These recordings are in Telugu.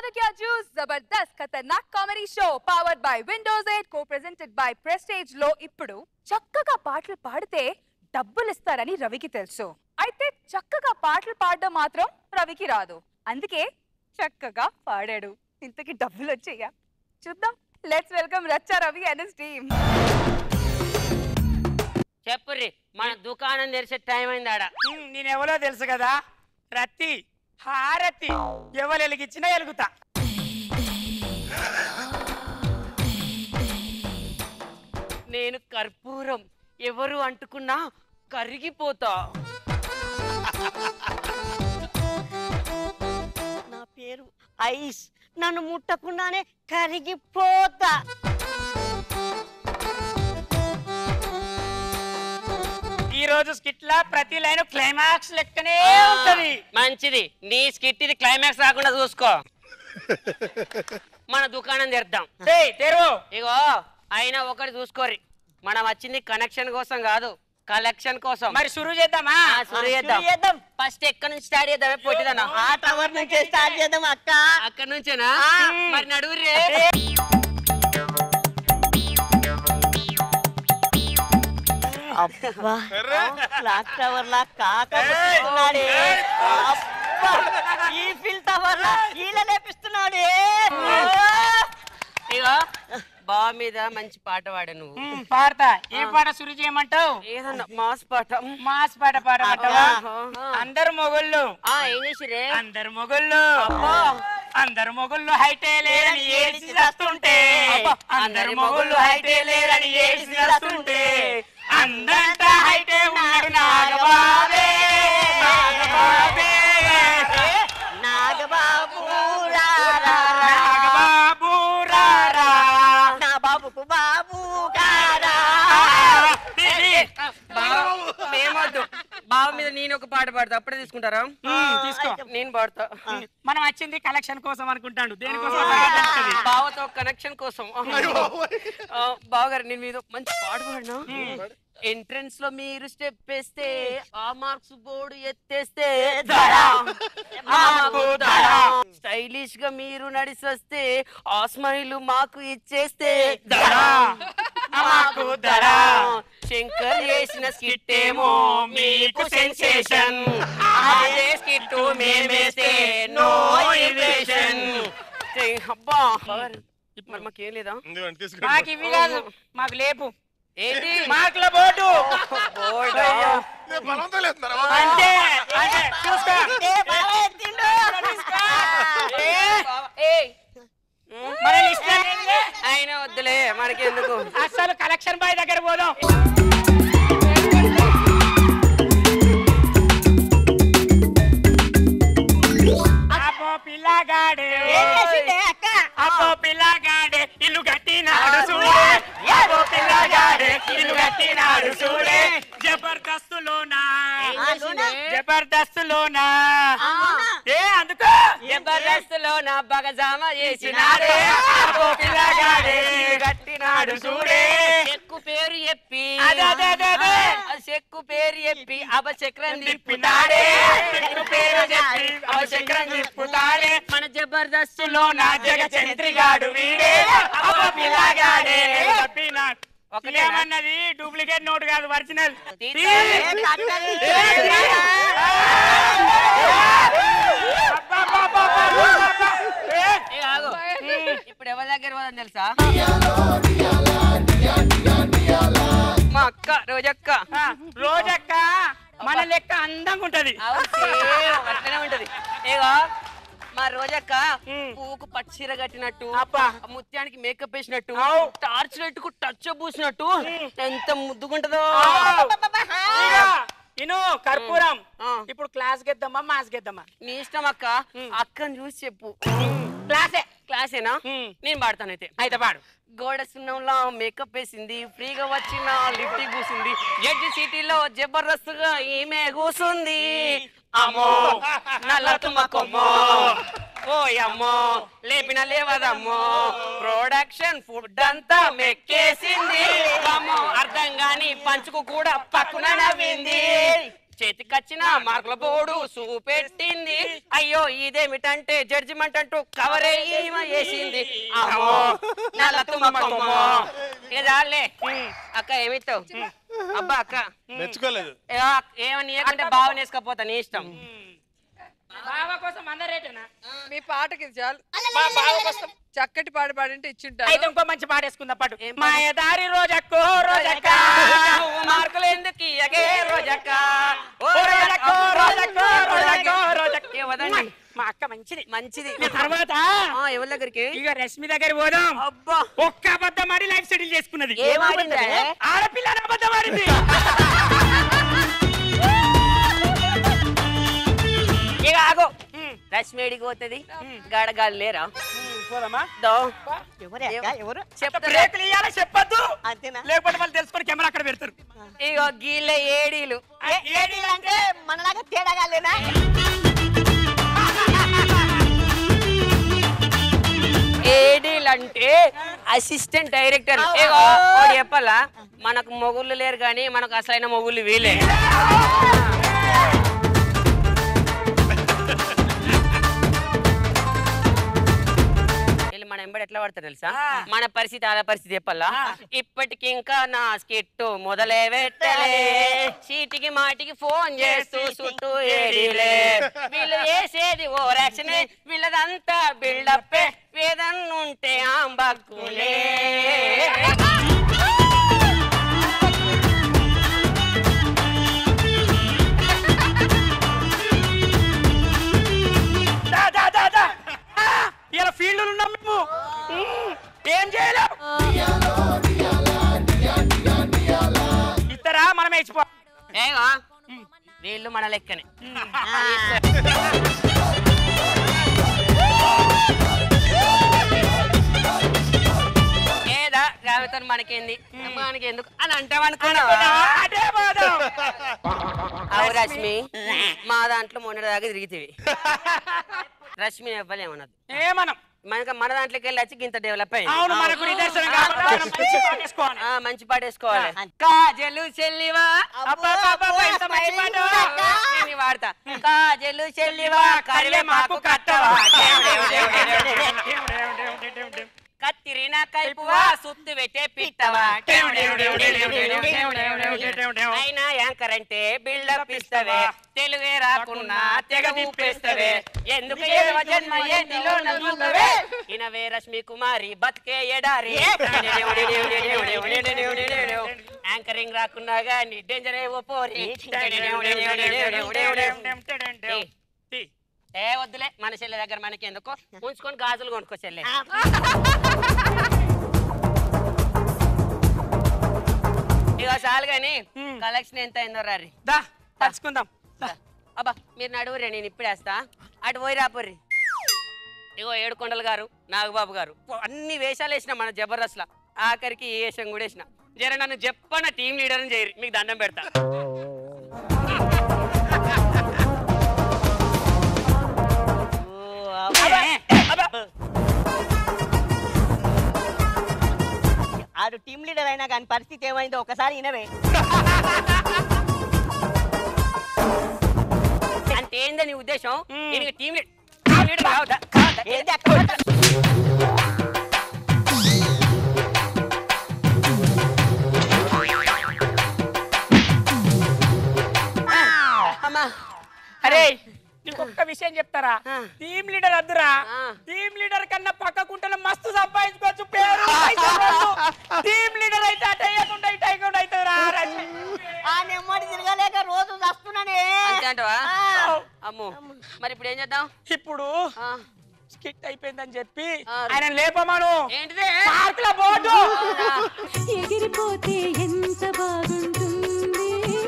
क्या जूस Jabardasth Khatarnak comedy show powered by Windows 8 co presented by Prestige లో ఇప్పుడు చక్కగా పాటలు పాడితే డబ్బులు ఇస్తారని రవికి తెలుసు అయితే చక్కగా పాటలు పాడడం మాత్రం రవికి రాదు అందుకే చక్కగా పాడాడు ఇంతకి డబ్బులు వచ్చాయా చూద్దాం let's welcome Racha Ravi and his team చెప్పుర్రి మన దుకాణం తెరిచే టైం అయింది ఆడ ఉమ్, నేనెవరో తెలుసు కదా రత్తి హారతి ఎవరు ఎలిగిచ్చినా ఎలుగుతా నేను కర్పూరం ఎవరు అంటుకున్నా కరిగిపోతా నా పేరు ఐస్ నన్ను ముట్టకుండానే కరిగిపోతా ఈ రోజు స్కిట్ లా ప్రతి లైన్ క్లైమాక్స్ లెక్కనే ఉంటది మంచిది నీ స్కిట్ ఇది క్లైమాక్స్ రాకుండా చూసుకో మన దుకాణం తెరుద్దాం ఏయ్, తెరువు ఇగో అయినా ఒకటి చూసుకోరి మనం వచ్చింది కనెక్షన్ కోసం కాదు కలెక్షన్ కోసం మరి షురు చేద్దామా ఆ, సురు చేద్దాం ఫస్ట్ ఎక్కడి నుంచి స్టార్ట్ చేద్దామే పొట్టిదన్నా ఆ టవర్ నుంచే స్టార్ట్ చేద్దాం అక్క అక్కడ నుంచేనా మరి నడువురే అబ్బా క్లాక్ టవర్ లా కాక పుట్టుకున్నాడే. అబ్బా ఈ ఫిల్ టవర్ లా ఈల లేపిస్తున్నాడే ఇగో బావ మీద మంచి పాట పాడ నువ్వు ఉమ్, పాడతా ఏ పాట షురు చేయమంటావు ఏదన్నా మాస్ పాట మాస్ పాట పాడమంటావా ఆహా. అందరు మొగుళ్ళు ఆ ఏం చేసిరే అందరు మొగుళ్ళు అబ్బా. అందరు మొగుళ్ళు హైటే లేరని ఏడిసి చేస్తుంటే అబ్బా. అందరు మొగుళ్ళు హైటే లేరని ఏడిసి చేస్తుంటే అందరంతా హైటే ఉన్నాడు నాగబాబే నాగబాబే నాగబాబు రారా నాగబాబు రారా నా బాబుకు బాబు కారా బావ మేమొద్దు బావ మీద నేను ఒక పాట పాడతా అప్పుడే తీసుకుంటారా ఉమ్, తీసుకో నేను పాడతా మనం వచ్చింది కలెక్షన్ కోసం అనుకుంటాడు దేనికోసం తర్వాత తెలుస్తది. బావతో కనెక్షన్ కోసం ఆ, బావగారు నేను మీద మంచి పాట పాడినా ఎంట్రన్స్ లో మీరు స్టెప్ వేస్తే ఆ మార్క్స్ బోర్డు ఎత్తేస్తే మాకు దడ. స్టైలిష్ గా మీరు నడిచి వస్తే ఆ స్మైల్ మాకు ఇచ్చేస్తే దడ. మాకు దడ. శంకర్ చేసిన స్కిట్ ఏమో మీకు సెన్సేషన్ అదే స్కిట్ మేమేస్తే నో ఇన్వేషన్ అబ్బా మరి మాకేం లేదా ఇదిగోండి, తీసుకోండి. మాకు ఇవి కాదు మాకు లేపు ఏంటి మాకుల బోర్డు బోర్డు నేను బలవంతం లేస్తున్నారా? అంటే అంటే చూసుకో ఏ బాగా ఎత్తిండు. మన లిస్ట్ లో లేనిదే. అయినా వద్దులే మనకి ఎందుకు అసలు కలెక్షన్ బాయ్ దగ్గర పోదాం అబ్బో పిల్లగాడే ఏం చేసిండే అక్క అబ్బో పిల్లగాడే ఇల్లు కట్టినాడు చూడే అబ్బో పిల్లగాడే ఇల్లు కట్టినాడు చూడే జబర్దస్తులోనా జబర్దస్తులోనా ఏ అందుకో జబర్దస్త్ లో నా బగజామా చేసినాడే అబ్బో పిల్లగాడే ఇల్లు కట్టినాడు చూడే చెక్కు పేరు చెప్పి అదే, అదే, అదే, అదే. ఆ చెక్కు పేరు చెప్పి అపచక్రం తిప్పుతాడే తిప్పుతాడే చెక్కు పేరు చెప్పి అవశక్రం తిప్పుతాడే మన జబర్దస్త్ లో నా జగ చంద్రిగాడు వీడే అబ్బో పిల్లగాడే తప్పినాడు ఒకటేనా? ఏమన్నది డూప్లికేట్ నోట్ కాదు ఒరిజినల్ తీసుకో. ఏ కట్టది. ఏ ఆగు. ఇప్పుడు ఎవరి దగ్గర పోదని తెలుసా మా అక్క రోజక్క రోజక్క మన లెక్క అందంగా ఉంటది అవును, సేమ్ అట్లనే ఉంటది ఏగో మా రోజక్క ఉమ్. పువ్వుకు పచ్చిర కట్టినట్టు అబ్బా. ఆ ముత్యానికి మేకప్ వేసినట్టు అవు. టార్చ్ లైట్ కు టచ్ పూసినట్టు ఎంత ముద్దుగుంటదో ఇదిగో, ఇను కర్పూరం ఆ. ఇప్పుడు క్లాస్ గెద్దామా మాస్ గెద్దామా నీ ఇష్టం అక్క అక్కని చూసి చెప్పు క్లాసే క్లాసేనా ఉమ్. నేను పాడతాను అయితే అయితే పాడు గోడ సున్నంలా మేకప్ వేసింది ఫ్రీగా వచ్చిన లిఫ్ట్ కూసింది జడ్జి సిటీలో జబర్దస్త్ గా ఈమె కూసుంది అమ్మో నల్ల తుమ్మకొమ్మో ఓ అమ్మో లేపిన లేవదమ్మో ప్రొడక్షన్ ఫుడ్ అంతా మెక్కేసింది అమ్మో అర్థం గాని పంచుకు కూడా పక్కున నవ్వింది చేతికొచ్చిన మార్కుల బోర్డు చూపెట్టింది అయ్యో ఇదేమిటంటే జడ్జిమెంట్ అంటూ కవరే వేసింది అమ్మో నల్ల తుమ్మకమ్మో ఇక చాలే అక్క ఏమిస్తావు అబ్బా అక్క మెచ్చుకోలేదు ఏ, ఏమని ఇవ్వకుంటే బాగా వేసుకపోతా నీ ఇష్టం బావ కోసం అందరేటనా మీ పాటకి ఇది చాలు మా బావ కోసం చక్కటి పాట పాడింటే ఇచ్చుంటారు అయితే ఇంకో మంచి పాట వేసుకుందాం పాటు ఏం పాట? మాయదారి రోజక్కో రోజక్క నువ్వు మార్కులు ఎందుకు ఇయ్యగే రోజక్క ఓ ఓ రోజక్కో రోజక్కో రోజక్కో రోజక్క ఏ వదండి మా అక్క మంచిది మంచిది ఈ తర్వాత ఆ, ఎవరి దగ్గరికి ఇక రష్మి దగ్గర పోదాం అబ్బా ఒక్క అబద్ధం ఆడి లైఫ్ సెటిల్ చేసుకున్నది ఏమాడిందే ఆడపిల్ల అబద్ధం ఆడింది ఇక ఆగో రశ్మేడికి పోతుంది గడగాలు లేరా పోదామా దో ఎవరు అక్క ఎవరు చెప్తా బ్రేకులు ఇయ్యాలి చెప్పొద్దు అంతేనా లేకపోతే వాళ్ళు తెలుసుకొని కెమెరా అక్కడ పెడతారు ఇగో గీళ్ళ ఏడీలు ఏ- ఏడీలు అంటే మనలాగా తేడాగా లేనా ఏడీలు అంటే అసిస్టెంట్ డైరెక్టర్ ఇగో ఓడి చెప్పాలా మనకు మొగుళ్ళు లేరు కానీ మనకు అసలైన మొగుళ్ళు వీలే వీళ్ళు మన ఎంబడి ఎట్లా పడతారు తెలుసా మన పరిస్థితి అలా పరిస్థితి చెప్పాలా ఇప్పటికి ఇంకా నా స్కిట్ మొదలే పెట్టలే చీటికి మాటికి ఫోన్ చేస్తూ చుట్టూ ఏడిలే వీళ్ళు వేసేది ఓ యాక్షన్ వీళ్ళదంతా బిల్డప్ వేదన్నుంటే ఆంబక్కులే దా, దా, దా, దా. ఆ, ఇలా ఫీల్డ్ ఉన్నాం మేము ఉమ్, ఏం చేయలేం ఇద్దరా మనం వేసిపో ఏగో వీళ్ళు మన లెక్కనే ఏదా రావితో మనకేంది మనకి ఎందుకు అని అంటామనుకున్నావా అదే పోదాం అవు రశ్మి మా దాంట్లో మొన్నటి దాకా తిరిగితేవి రశ్మి ఇవ్వలేమన్నది ఏమనం మనకి మన దాంట్లోకి వెళ్ళి వచ్చి ఇంత డెవలప్ అయింది అవును మనకు నిదర్శనం కాబట్టి మనం మంచి పాట వేసుకోవాలి. ఆ, మంచి పాటేసుకోవాలి కాజలు చెల్లివా అబ్బా, అబ్బా, అబ్బా, ఎంత మంచి పాట. నేను వాడతా కాజలు చెల్లివా కరివే మాకు కట్టవా కత్తిరిన కైపువా సుత్తు పెట్టే పిట్టవా అయినా యాంకర్ అంటే బిల్డప్ ఇస్తవే తెలుగే రాకున్నా తెగ ఊపేస్తవే ఎందుకు ఏడవ జన్మ ఏంటిలో నవ్వుతవే ఇనవే రశ్మి కుమారి బతికే ఎడారి యాంకరింగ్ రాకున్నా గాని డేంజర్ ఏవో పోరి తీ. ఏ వద్దులే మన చెల్లె దగ్గర మనకి ఎందుకు ఉంచుకొని గాజులు కొనుక్కో చెల్లె ఇక చాలు కానీ హ్మ్. కలెక్షన్ ఎంత అయిందో రారి దా పంచుకుందాం అబ్బా మీరు నడువురే నేను ఇప్పుడేస్తా అటు పోయి రాపోర్రి ఇగో ఏడుకొండలు గారు నాగబాబు గారు పో- అన్ని వేషాలు వేసిన మన జబర్దస్త్లా ఆఖరికి ఈ వేషం కూడా వేసిన జర నన్ను చెప్పన టీం లీడర్ అని చేయరు మీకు దండం పెడతా ఓ, అబ్బా. ఆడు టీం లీడర్ అయినా కానీ పరిస్థితి ఏమైందో ఒకసారి వినవే అంటే ఏందని నీ ఉద్దేశం నేను టీం లీడర్ కావద్దా కావద్దా? ఏంది అక్క అమ్మా అరే నీకు ఒక్క విషయం చెప్తారా ఆ. టీమ్ లీడర్ అద్దురా ఆ. టీమ్ లీడర్ కన్నా పక్కకుంటే మస్తు సంపాదించుకోవచ్చు పేరు టీమ్ లీడర్ అయితే అటు అయ్యకుండా ఇటు అయ్యకుండా అవుతుందిరా రష్మి. ఆ నెమ్మడి తిరగలేక రోజు వస్తున్నానే అంతే అంటవా అమ్ము మరి ఇప్పుడు ఏం చేద్దాం ఇప్పుడు ఆ, స్కిట్ అయిపోయిందని చెప్పి ఆ. ఆయన లేపమాను ఏంటిది పార్కుల బోర్డు ఎగిరిపోతే ఎంత బాగుంటుంది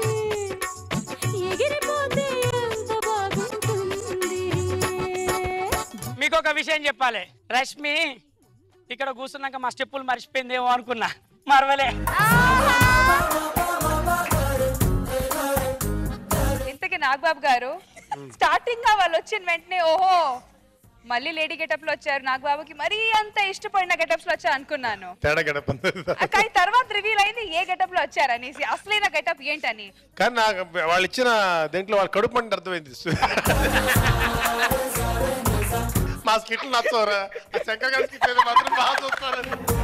ఎగిరిపోతే ఎంత బాగుంటుంది మీకు ఒక విషయం చెప్పాలి రష్మి ఇక్కడ కూర్చున్నాక మా స్టెప్పులు మర్చిపోయిందేమో అనుకున్నా మరవలే ఇంతకీ నాగబాబు గారు స్టార్టింగ్ గా వాళ్ళు వచ్చిన వెంటనే ఓహో మళ్ళీ లేడీ గెటప్ లో వచ్చారు నాగబాబుకి మరీ అంత ఇష్టపడిన గెటప్స్ లో వచ్చారు అనుకున్నాను తేడా గడప ఆ, కానీ తర్వాత రివీల్ అయింది ఏ గెటప్ లో వచ్చారనేసి అసలైన గెటప్ ఏంటని కానీ నాకు వాళ్ళు ఇచ్చిన దేంట్లో వాళ్ళ కడుపు అంటే అర్థమైంది మా స్కిట్లు నచ్చవరా ఆ శంకర్ గారి స్కిట్ అయితే మాత్రం బాగా చూస్తారు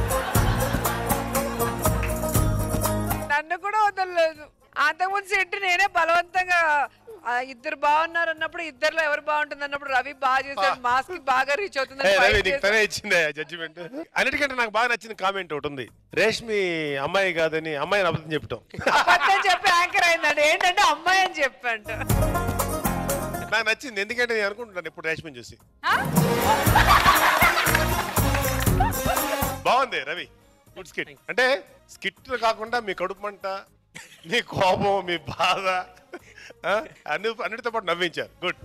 నన్ను కూడా వదలలేదు అంతకుముందు సెట్ నేనే బలవంతంగా ఆ, ఇద్దరు బాగున్నారు అన్నప్పుడు ఇద్దరులో ఎవరు బాగుంటుంది అన్నప్పుడు రవి బాగా చేశాడు మాస్ కి బాగా రీచ్ అవుతుంది ఏ, రవి నీకు తనే ఇచ్చిందే జడ్జిమెంట్ అన్నిటికంటే నాకు బాగా నచ్చిన కామెంట్ ఒకటి ఉంది రేష్మి అమ్మాయి కాదని అమ్మాయిని అబద్ధం చెప్పటం అబద్ధం చెప్పి యాంకర్ అయిందండి ఏంటంటే అమ్మాయి అని చెప్పంట నాకు నచ్చింది ఎందుకంటే నేను అనుకుంటున్నాను ఇప్పుడు రేష్మిని చూసి ఆ? బాగుంది రవి గుడ్ స్కిట్ అంటే స్కిట్ కాకుండా మీ కడుపు మంట మీ కోపం మీ బాధ ఆ, అన్ని అన్నిటితో పాటు నవ్వించారు గుడ్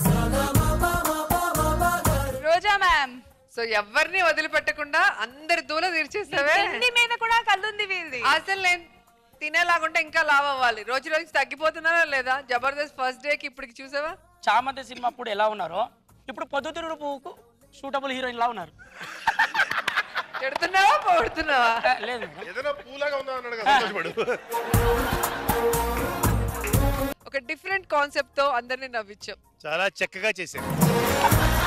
రోజా మ్యామ్ సో ఎవరిని వదిలిపెట్టకుండా అందరి దూల తీర్చేస్తావే తిండి మీద కూడా కళ్ళుంది వీళ్ళది అసలు నేను తినేలాగుంటే ఇంకా లావ్ అవ్వాలి రోజు రోజుకి తగ్గిపోతున్నారా లేదా జబర్దస్త్ ఫస్ట్ డే కి ఇప్పటికి చూసావా చామంతి సినిమా అప్పుడు ఎలా ఉన్నారో ఇప్పుడు పొద్దుతిరుగుడు పువ్వుకు సూటబుల్ హీరోయిన్ లా ఉన్నారు తిడుతున్నావా పొడుతున్నావా ఏ, లేదు మేడం. ఏదైనా పూలాగా ఉందా అన్నాడు కదా సంతోషపడు ఒక డిఫరెంట్ కాన్సెప్ట్ తో అందరినీ నవ్వించాం చాలా చక్కగా చేశారు